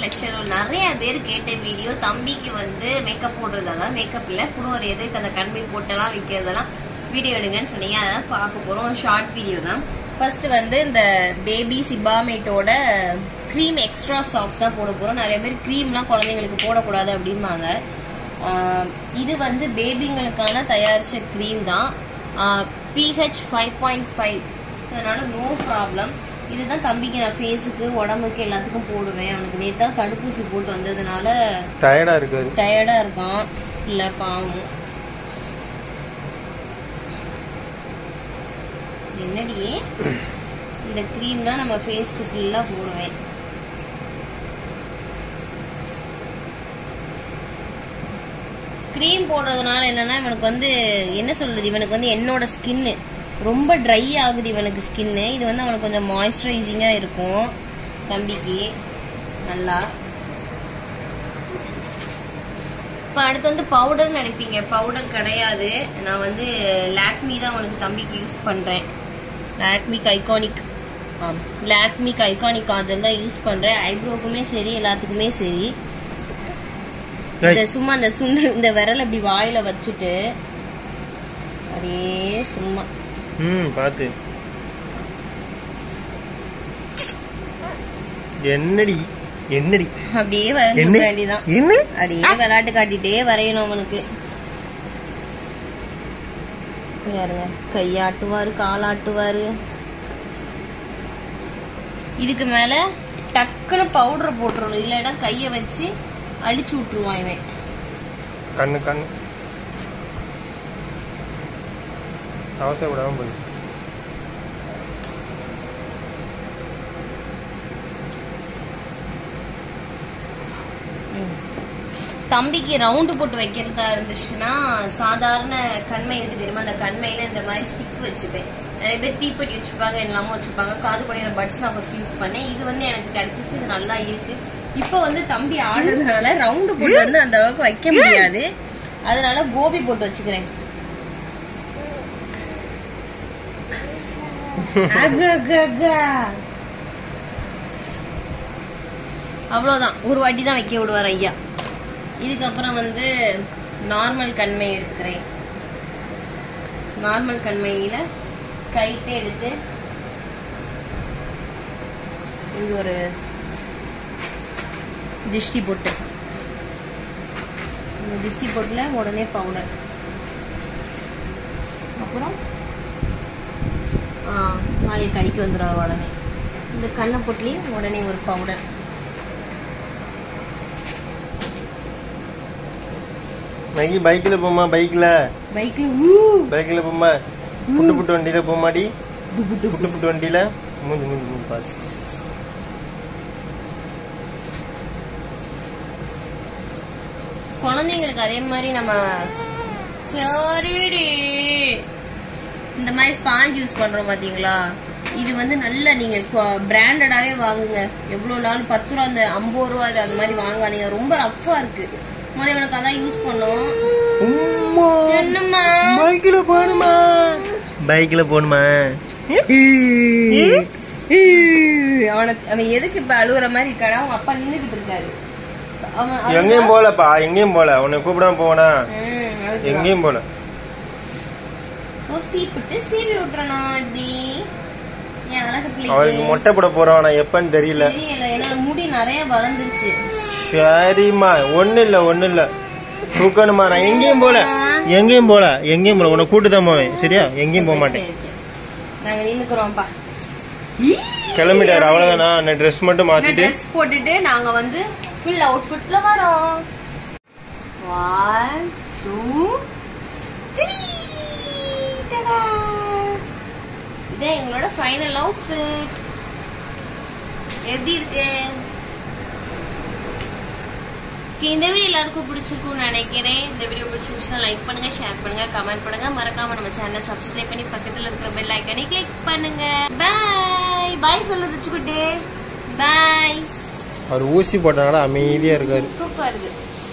Lecture நிறைய பேர் கேட்ட வீடியோ தம்பிக்கு வந்து மேக்கப் போடுறதா மேக்கப் இல்ல புருவர் எதுக்கு அந்த கண்மை போட்டெல்லாம் விற்கிறதெல்லாம் வீடியோ எடுங்கன்னு சொன்னீங்க அதான் பார்க்க போறோம் ஷார்ட் வீடியோ தான் ஃபர்ஸ்ட் வந்து இந்த பேபி சிபாமேட்டோட க்ரீம் எக்ஸ்ட்ரா சாஃப்ட் தான் போட போறோம் நிறைய பேர் க்ரீம்லாம் குழந்தைங்களுக்கு போடக்கூடாது அப்படிம்பாங்க ஆஹ் இது வந்து பேபிங்களுக்கான தயாரிச்ச க்ரீம் தான் pH five point five so அதனால நோ ப்ராப்ளம் இதுதான் தம்பிக்கு நான் ஃபேஸுக்கு உடம்புக்கு எல்லாத்துக்கும் போடுவேன் அவனுக்கு நேற்று தான் தடுப்பூசி போட்டு வந்ததுனால டயர்டா இருக்காரு டயர்டா இருக்கான் இல்ல பாவம் என்னடி இந்த க்ரீம் தான் நம்ம ஃபேஸ்க்கு ஃபுல்லா போடுவேன் க்ரீம் போடுறதுனால என்னன்னா இவனுக்கு வந்து என்ன சொல்றது இவனுக்கு வந்து என்னோட ஸ்கின்னு ரொம்ப ட்ரை ஆகுது இவனுக்கு ஸ்கின்னு இது வந்து அவனுக்கு கொஞ்சம் மாய்ஸ்சரைசிங்கா இருக்கும் தம்பிக்கு நல்லா இப்போ அடுத்து வந்து பவுடர் நினைப்பீங்க பவுடர் கிடையாது நான் வந்து லாக்மி தான் உனக்கு தம்பிக்கு யூஸ் பண்றேன் லாக்மிக் ஐகானிக் லாக்மிக் ஐகானிக் காஜல் தான் யூஸ் பண்றேன் ஐப்ரோக்குமே சரி எல்லாத்துக்குமே சரி இந்த சும்மா இந்த சுண்டு இந்த விரல் அப்படி வாயில வச்சுட்டு அப்படியே சும்மா ம் பார்த்து என்னடி என்னடி அப்படியே வரைஞ்சு என்ன விட வேண்டியதான் என்ன அப்படியே விளையாட்டு காட்டிட்டே வரையணும் அவனுக்கு பாருங்க கையாட்டுவாரு காலாட்டுவாரு இதுக்கு மேல டக்குன்னு பவுடர் போட்டுறணும் இல்லைன்னா கைய வச்சு அடிச்சு விட்டுருவான் இவன் கண்ணு கண்ணு அவசரப்படாம போய் தம்பிக்கு ரவுண்டு போட்டு வைக்கிறதா இருந்துச்சுன்னா சாதாரண கண்மை இருக்கு தெரியுமா அந்த கண்மையில இந்த மாதிரி ஸ்டிக் வச்சுப்பேன் நிறைய பேர் தீப்பெட்டி வச்சுப்பாங்க எல்லாமும் வச்சுப்பாங்க காது குடையிற பட்ஸ் நான் ஃபர்ஸ்ட் யூஸ் பண்ணேன் இது வந்து எனக்கு கிடைச்சிச்சு இது நல்லா இருக்கு இப்போ வந்து தம்பி ஆடுறதுனால ரவுண்டு போட்டு வந்து அந்த அளவுக்கு வைக்க முடியாது அதனால கோபி போட்டு வச்சுக்கிறேன் அக, அக, அக. அவ்வளவுதான் ஒரு வாட்டி தான் வைக்க விடுவார் ஐயா இதுக்கப்புறம் வந்து நார்மல் கண்மை எடுத்துக்கிறேன் நார்மல் கண்மையில கைட்டே எடுத்து இங்க ஒரு திஷ்டி பொட்டு இந்த திஷ்டி பொட்டுல உடனே பவுடர் அப்புறம் வாயில் கைக்கு வந்துடும் உடனே இந்த கண்ணை பொட்டுலையும் உடனே ஒரு பவுடர் நகி பைக்ல போமா பைக்ல பைக்ல ஊ பைக்ல போமா புட்டு புட்டு வண்டியில போமாடி புட்டு புட்டு வண்டியில மூஞ்சி மூஞ்சி மூஞ்சி பார்த்து குழந்தைங்களுக்கு அதே மாதிரி நம்ம சரிடி இந்த மாதிரி ஸ்பாஞ்ச் யூஸ் பண்றோம் பாத்தீங்களா இது வந்து நல்ல நீங்க பிராண்டடாவே வாங்குங்க எவ்வளவு நாள் பத்து ரூபா அந்த ஐம்பது ரூபா அது அந்த மாதிரி வாங்காதீங்க ரொம்ப ரஃப்பா இருக்கு முதல்ல இவனுக்கு அதான் யூஸ் பண்ணோம் உம்மா என்னம்மா பைக்ல போகணுமா பைக்ல போகணுமா அவனை அவன் எதுக்கு இப்ப அழுகுற மாதிரி இருக்காடா அவங்க அப்பா நின்னுகிட்டு இருக்காரு அவன் எங்கேயும் போகலப்பா எங்கேயும் போல உன்னை கூப்பிடாம போனா ம், அழுகுறான். எங்கேயும் போல ஓ சீப்பிட்டு சீவி விட்டுறணும் இப்படி என் அழகு அவருக்கு பிள்ளைக்கு மொட்டை போட போறோம் நான் எப்பன்னு தெரியல தெரியல ஏன்னா முடி நிறைய வளர்ந்துருச்சு சரிம்மா ஒண்ணு இல்ல ஒண்ணு இல்ல தூக்கணுமா நான் எங்கேயும் போல எங்கேயும் போல எங்கேயும் போல உன்னை கூட்டு தான் போவேன் சரியா எங்கேயும் போக மாட்டேன் சரி, சரி. நாங்க நின்னுக்குறோம்ப்பா கிளம்பிட்டாரு அவ்வளவுதானா நான் ட்ரெஸ் மட்டும் மாத்திட்டு ட்ரெஸ் போட்டுட்டு நாங்க வந்து ஃபுல் அவுட்ஃபிட்ல வரோம் ஒன் டூ த்ரீ இதான் எங்களோட ஃபைனல் அவுட்ஃபிட் எப்படி இருக்கு Okay, இந்த வீடியோ எல்லாருக்கும் பிடிச்சிருக்கும்னு நினைக்கிறேன் இந்த வீடியோ பிடிச்சிருச்சுன்னா லைக் பண்ணுங்க ஷேர் பண்ணுங்க கமெண்ட் பண்ணுங்க மறக்காம நம்ம சேனலை சப்ஸ்கிரைப் பண்ணி பக்கத்துல இருக்கிற பெல் ஐக்கனை கிளிக் பண்ணுங்க பாய் பாய் சொல்லு ருச்சுக்குட்டி பாய் அவர் ஊசி போட்டனால அமைதியா இருக்காரு தூக்கம் வருது